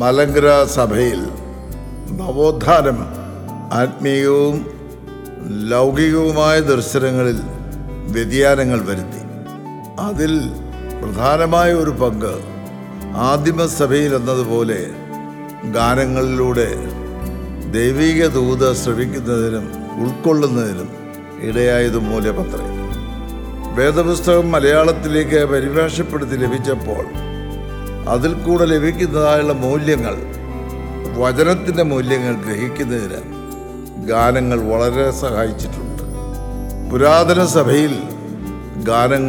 മലങ്കര സഭയിൽ നവോത്ഥാനം ആത്മീയവും ലൗകികവുമായ ദർശനങ്ങളിൽ വ്യതിയാനങ്ങൾ വരുത്തി അതിൽ പ്രധാനമായ ഒരു പങ്ക് ആദിമസഭയിൽ എന്നതുപോലെ ഗാനങ്ങളിലൂടെ ദൈവിക ദൂത ശ്രവിക്കുന്നതിനും ഉൾക്കൊള്ളുന്നതിനും ഇടയായത് മൂലമത്രേ വേദപുസ്തകം മലയാളത്തിലേക്ക് പരിഭാഷപ്പെടുത്തി ലഭിച്ചപ്പോൾ അതിൽ കൂടെ ലഭിക്കുന്നതായുള്ള മൂല്യങ്ങൾ വചനത്തിൻ്റെ മൂല്യങ്ങൾ ഗ്രഹിക്കുന്നതിന് ഗാനങ്ങൾ വളരെ സഹായിച്ചിട്ടുണ്ട് പുരാതന സഭയിൽ ഗാനങ്ങൾ